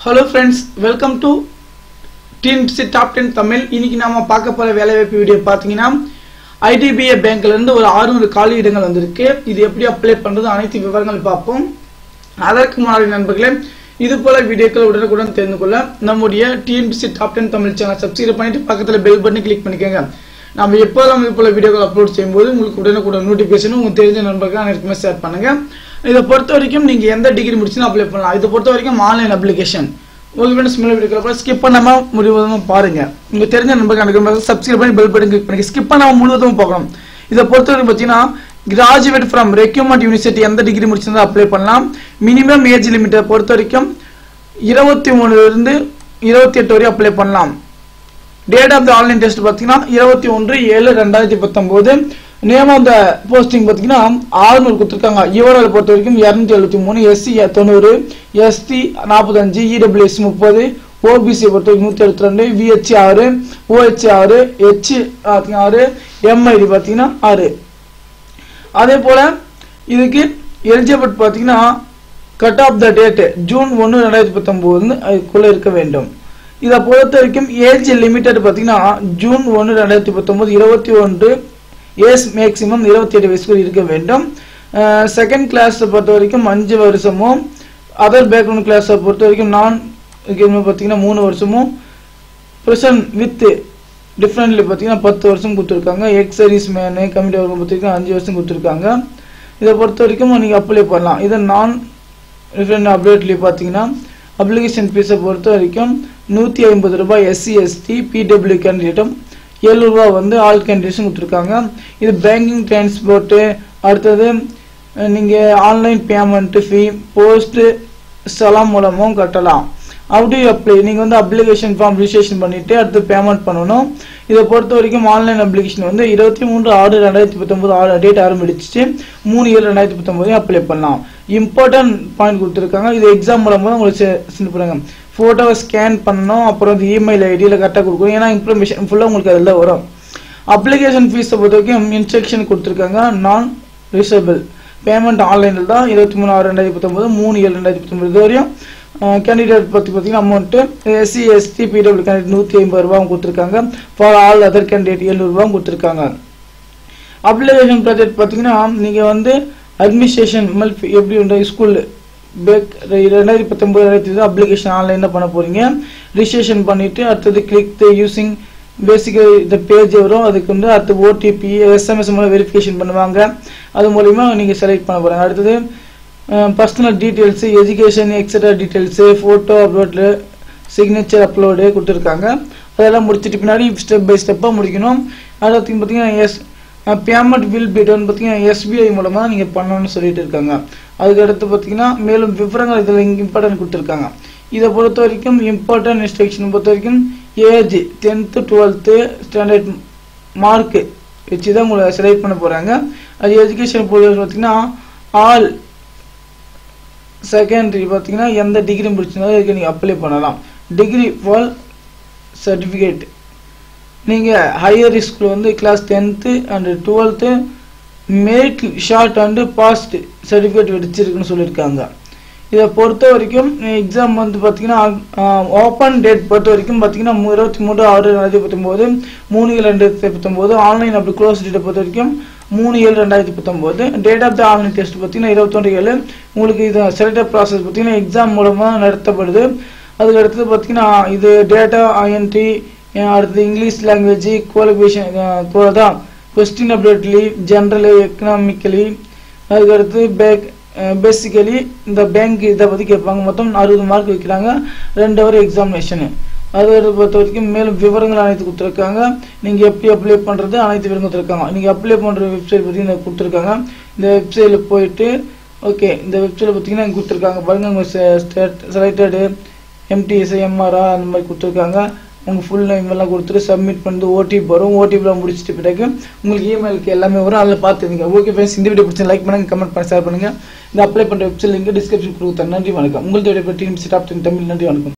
hello friends welcome to TNPSC top ten Tamil இன்னைக்கு நாம பார்க்க போற வேலைவாய்ப்பு வீடியோ பார்த்தீங்கன்னா ஐடிபிஐ பேங்க்ல இருந்து ஒரு 600 காலி இடங்கள் வந்திருக்கு இது எப்படி அப்ளை பண்றது அனைத்து விவரங்கள் பார்ப்போம் அதற்கு முன்னாடி நண்பர்களே இது போல வீடியோக்கள் உடனுக்குடன் தெரிந்து கொள்ள நம்முடைய TNPSC top ten Tamil channel subscribe பண்ணிட்டு பக்கத்துல பெல் பட்டனை கிளிக் பண்ணிக்கோங்க நம்ம எப்போதெல்லாம் இது போல வீடியோக்கள் அப்லோட் செய்யும்போது உங்களுக்கு உடனுக்குடன் நோட்டிஃபிகேஷன் உங்களுக்கு தெரிஞ்ச நண்பர்கள் அனைத்துமே ஷேர் பண்ணுங்க இதை பொறுத்த வரைக்கும் நீங்க எந்த டிகிரி முடிச்சுன்னு அப்ளை பண்ணலாம் இதை பொறுத்த வரைக்கும் ஆன்லைன் அப்ளிகேஷன் உங்களுக்கு வேணும் ஸ்மெல் வீடியோ ஸ்கிப் பண்ணாம முழுவதும் பாருங்க உங்க தெரிஞ்ச நண்பர்கள் எனக்கு சப்ஸ்கிரைப் பண்ணி பெல் பட்டன் கிளிக் பண்ணி ஸ்கிப் பண்ணாம முழுவதும் பார்க்கணும் இதை பொறுத்தவரை பார்த்தீங்கன்னா கிராஜுவேட் ஃப்ரம் ரெக்யூமெண்ட் யூனிவர்சிட்டி எந்த டிகிரி முடிச்சிருந்தா அப்ளை பண்ணலாம் மினிமம் ஏஜ் லிமிட்டை பொறுத்த வரைக்கும் இருபத்தி மூணுல இருந்து இருபத்தி எட்டு வரை அப்ளை பண்ணலாம் date of the online test பார்த்தீங்கன்னா இருபத்தி ஒன்று ஏழு ரெண்டாயிரத்தி பத்தொம்போது நேம் ஆஃப் த போஸ்டிங் பார்த்தீங்கன்னா ஆறுநூறு கொடுத்துருக்காங்க யூஆர்எல் பொறுத்த வரைக்கும் இரநூத்தி எழுபத்தி மூணு எஸ்சி தொண்ணூறு எஸ்டி நாற்பத்தஞ்சு இடபிள்யூஎஸ் முப்பது ஓபிசி பொறுத்த வரைக்கும் நூற்றி எழுபத்தி ரெண்டு விஹெச் ஆறு ஓஹெச் ஆறு ஹெச் ஆறு எம்ஐடி பார்த்தீங்கன்னா ஆறு அதே போல இதுக்கு எலிஜிபிள் பார்த்தீங்கன்னா cut off the date June ஒன்று ரெண்டாயிரத்தி பத்தொம்போது அதுக்குள்ள இருக்க வேண்டும் இதை பொறுத்த வரைக்கும் ஏஜ் லிமிட்டட் பார்த்தீங்கன்னா ஜூன் ஒன்று ரெண்டாயிரத்தி பத்தொம்போது இருபத்தி ஒன்று ஏஜ் மேக்ஸிமம் இருபத்தி ஏழு வயசுக்குள் இருக்க வேண்டும் செகண்ட் கிளாஸ் பொறுத்த வரைக்கும் அஞ்சு வருஷமும் அதர் பேக்ரவுண்ட் கிளாஸை பொறுத்த வரைக்கும் நான் பார்த்தீங்கன்னா மூணு வருஷமும் ப்ரெசன் வித் டிஃப்ரெண்ட்லி பார்த்தீங்கன்னா பத்து வருஷம் கொடுத்துருக்காங்க ex serviceman committee work பொறுத்த வரைக்கும் அஞ்சு வருஷம் கொடுத்துருக்காங்க இதை பொறுத்த வரைக்கும் நீங்கள் அப்ளை பண்ணலாம் இதை நான் டிஃப்ரெண்ட் அப்டேட்லி பார்த்தீங்கன்னா அப்ளிகேஷன் ஃபீஸை பொறுத்த வரைக்கும் நூற்றி ஐம்பது ரூபாய் எஸ்சி எஸ்டி பிடபிள்யூ கேண்டிடேட்டும் ரூபா வந்து ஆல் கேண்டிடேட்ஸும் கொடுத்துருக்காங்க இது பேங்கிங் டிரான்ஸ்போர்ட்டு அடுத்தது நீங்கள் ஆன்லைன் பேமெண்ட்டு ஃபீ போஸ்ட்டு ஸ்தலம் மூலமும் கட்டலாம் அப்படி அப்ளை நீங்கள் வந்து அப்ளிகேஷன் ஃபார்ம் ரிஜிஸ்ட்ரேஷன் பண்ணிவிட்டு அடுத்து பேமெண்ட் பண்ணணும் இதை பொறுத்த வரைக்கும் ஆன்லைன் அப்ளிகேஷன் வந்து இருபத்தி மூன்று ஆறு ரெண்டாயிரத்தி பத்தொம்போது ஆறு டேட் ஆரம்பிச்சிச்சு மூணு ஏழு ரெண்டாயிரத்தி பத்தொம்போது அப்ளை பண்ணலாம் இம்பார்ட்டன்ட் பாயிண்ட் கொடுத்துருக்காங்க இது எக்ஸாம் மூலமாக உங்களுக்கு சென்ட் பண்ணுங்க ஃபோட்டோவை ஸ்கேன் பண்ணணும் அப்புறம் வந்து இமெயில் ஐடியில் கரெக்டாக கொடுக்கணும் ஏன்னா இன்ஃபர்மேஷன் ஃபுல்லாக உங்களுக்கு அதில் வரும் அப்ளிகேஷன் ஃபீஸை பொறுத்த வரைக்கும் இன்ஸ்ட்ரக்ஷன் கொடுத்துருக்காங்க நான் ரிசபிள் பேமெண்ட் ஆன்லைனில் தான் இருபத்தி மூணு ஆறு ரெண்டாயிரத்தி பத்தொம்போது மூணு ஏழு ரெண்டாயிரத்தி பத்தொம்போது இது வரையும் கேண்டிடேட் பற்றி பார்த்தீங்கன்னா amount SC ST PWD candidate நூற்றி ஐம்பது ரூபாவும் கொடுத்துருக்காங்க ஃபார் ஆல் அதர் கேண்டிடேட் எழுநூறுபாவும் கொடுத்துருக்காங்க அப்ளிகேஷன் ப்ராஜெக்ட் பார்த்தீங்கன்னா நீங்கள் வந்து அட்மினிஸ்ட்ரேஷன் எப்படி உண்டு ஸ்கூல் பேக் ரெண்டாயிரத்தி பத்தொம்பது ரெண்டாயிரத்தி அப்ளிகேஷன் ஆன்லைனில் பண்ண போகிறீங்க ரிஜிஸ்ட்ரேஷன் பண்ணிவிட்டு அடுத்தது கிளிக் த யூசிங் பேசிக்கலி இந்த பேஜ் வரும் அதுக்கு வந்து அடுத்து ஓடிபி எஸ்எம்எஸ் மூலம் வெரிஃபிகேஷன் பண்ணுவாங்க அது மூலிமா நீங்கள் செலக்ட் பண்ண போகிறாங்க அடுத்தது personal details education extra details photo upload signature upload கொடுத்துருக்காங்க அதெல்லாம் முடிச்சிட்டு பின்னாடி ஸ்டெப் பை ஸ்டெப்பாக முடிக்கணும் அடுத்து பார்த்தீங்கன்னா எஸ் பேமெண்ட் வில் பி டன் பார்த்தீங்கன்னா எஸ்பிஐ மூலமாக நீங்கள் பண்ணணும்னு சொல்லிட்டு இருக்காங்க அதுக்கு அடுத்து பார்த்தீங்கன்னா மேலும் விவரங்கள் இதில் இங்கே இம்பார்ட்டன்ட் கொடுத்துருக்காங்க இதை பொறுத்த வரைக்கும் இம்பார்ட்டன்ட் இன்ஸ்ட்ரக்ஷன் பொறுத்த வரைக்கும் age tenth twelfth standard mark வச்சு தான் உங்களை செலக்ட் பண்ண போகிறாங்க அது எஜுகேஷன் பொறுத்த பார்த்தீங்கன்னா ஆல் செகண்டரி பார்த்தீங்கன்னா எந்த டிகிரி முடிச்சிருந்தாலும் இதுக்கு நீங்கள் அப்ளை பண்ணலாம் டிகிரி ஃபார் சர்டிஃபிகேட் நீங்கள் ஹையர் ஸ்கூல் வந்து class tenth and twelfth merit short and past certificate வச்சிருக்குன்னு சொல்லியிருக்காங்க இதை பொறுத்த வரைக்கும் எக்ஸாம் வந்து பார்த்தீங்கன்னா ஓப்பன் டேட் பொறுத்த வரைக்கும் பார்த்தீங்கன்னா இருபத்தி மூணு ஆறு ரெண்டாயிரத்தி பத்தொம்போது மூணு ஏழு ரெண்டாயிரத்தி பத்தொம்போது ஆன்லைன் அப்படி க்ளோஸ் டேட்டை பொறுத்த வரைக்கும் மூணு ஏழு ரெண்டாயிரத்தி பத்தொம்போது date of the online test பார்த்தீங்கன்னா இருபத்தொன்று ஏழு உங்களுக்கு இது செலக்டட் ப்ராசஸ் பார்த்தீங்கன்னா எக்ஸாம் மூலமாக நடத்தப்படுது அதுக்கு அடுத்தது பார்த்தீங்கன்னா இது டேட்டா ஐஎன்டி அடுத்தது இங்கிலீஷ் லாங்குவேஜ் குவாலிஃபிகேஷன் தான் கொஸ்டின் அப்டேட்லி ஜென்ரலி எக்கனாமிக்கலி அதுக்கு அடுத்து பேக் பேசிக்கலி இந்த பேங்க் இதை பற்றி கேட்பாங்க மொத்தம் அறுபது மார்க் வைக்கிறாங்க ரெண்டு ஹவர் எக்ஸாமினேஷனு அதை பொறுத்த வரைக்கும் மேலும் விவரங்கள் அனைத்து கொடுத்துருக்காங்க நீங்கள் எப்படி அப்ளை பண்ணுறது அனைத்து விவரம் கொடுத்துருக்காங்க நீங்கள் அப்ளை பண்ணுற வெப்சைட் பற்றி கொடுத்துருக்காங்க இந்த வெப்சைட்டில் போயிட்டு ஓகே இந்த வெப்சைட்டில் பார்த்தீங்கன்னா கொடுத்துருக்காங்க பாருங்க உங்கள் செலக்டடு எம்டிஎஸ் எம்ஆர்ஆ அந்த மாதிரி கொடுத்துருக்காங்க உங்கள் ஃபுல் நேம் எல்லாம் கொடுத்துட்டு சப்மிட் பண்ணிட்டு ஓடிபி வரும் ஓடிபிலாம் முடிச்சிட்டு பிறகு உங்களுக்கு இமெயிலுக்கு எல்லாமே வரும் அதில் பார்த்துருங்க ஓகே ஃப்ரெண்ட்ஸ் இந்த வீடியோ பிடிச்சி லைக் பண்ணுங்க கமெண்ட் பண்ணி ஷேர் பண்ணுங்க இந்த அப்ளை பண்ணுற வெப்சைட் லிங்க் டிஸ்கிரிப்ஷன் கொடுத்தேன் நன்றி வணக்கம் உங்களுடைய டீம் டாப் தமிழ் நன்றி வணக்கம்